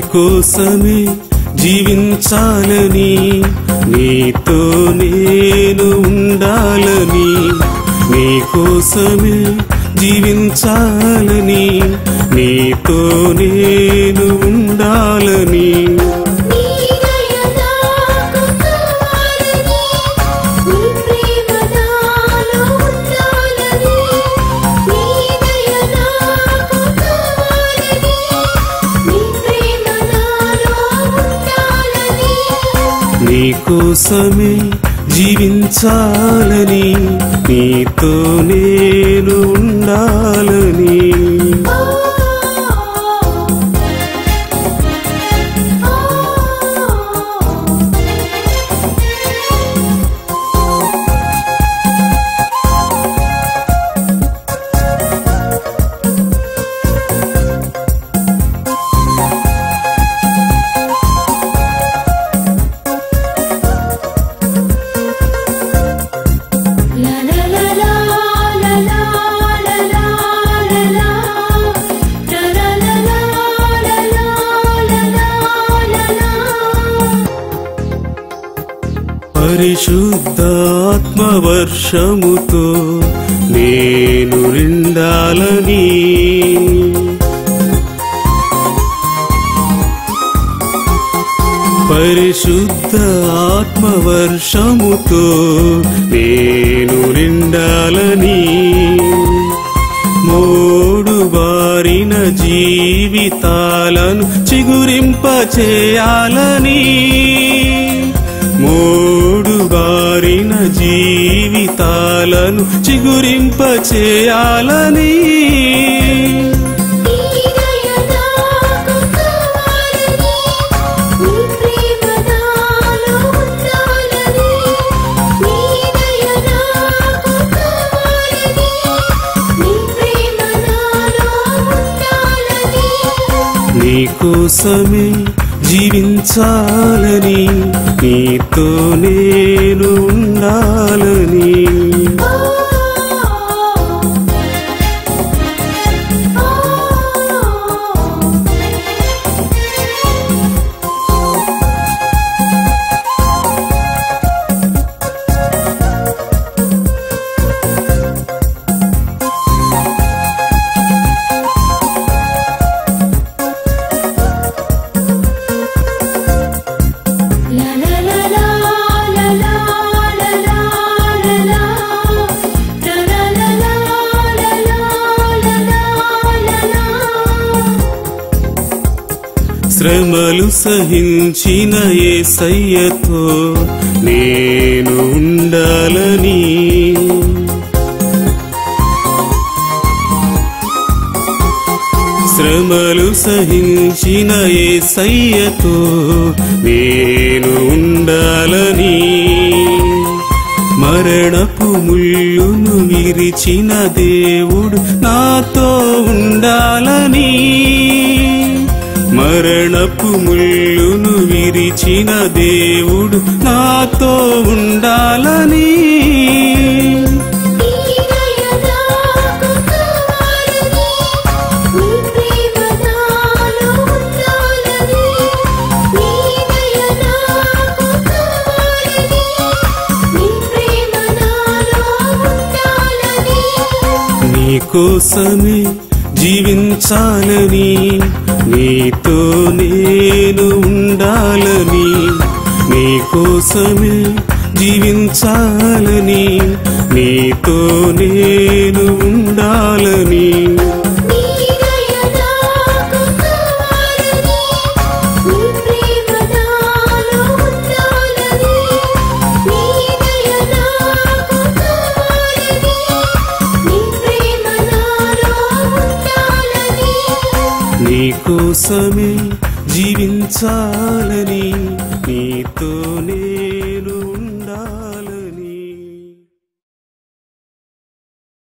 కోసమే జీవించాలని నీతో నేను ఉండాలని నీ కోసమే జీవించాలని నీతో నేను ఉండాలని నీ దయ నాకు కావాలని నీ ప్రేమ నాలో ఉండాలని నీ దయ నాకు కావాలని నీ ప్రేమ నాలో ఉండాలని నీ కోసమే జీవించాలని నీతో నేను ఉండాలని ఓ ఓ La la la la la la la la la la La la la la la la la la la పరిశుద్ధాత్మ వర్షముతో నేను నిండాలని పరిశుద్ధ ఆత్మ వర్షముతో నేను నిండాలని మోడు బారిన జీవితాలను చిగురింప చేయాలని మోడు బారిన జీవితాలను చిగురింప చేయాలని నీ దయ నాకు కావాలని నీ ప్రేమ నాలో ఉండాలని నీ దయ నాకు కావాలని నీ ప్రేమ నాలో ఉండాలని నీ కోసమే జీవించాలని నీతో నేను ఉండాలని ఓ ఓ La la la la la la la la la la La la la la la la la la la శ్రమలు సహించిన యేసయ్యతో నేను ఉండాలని శ్రమలు సహించిన యేసయ్యతో నేను ఉండాలని మరణపు ముళ్ళును విరిచిన దేవుడు నాతో ఉండాలని మరణపు ముళ్ళును విరిచిన దేవుడు నాతో ఉండాలని నీ దయ నాకు కావాలని నీ ప్రేమ నాలో ఉండాలని నీ దయ నాకు కావాలని నీ ప్రేమ నాలో ఉండాలని నీ కోసమే జీవించాలని నీతో నేను ఉండాలని నీ కోసమే జీవించాలని నీతో నేను ఉండాలని నీ దయ నాకు కావాలని నీ ప్రేమ నాలో ఉండాలని నీ దయ నాకు కావాలని నీ ప్రేమ నాలో ఉండాలని నీ కోసమే జీవించాలని నీతోనే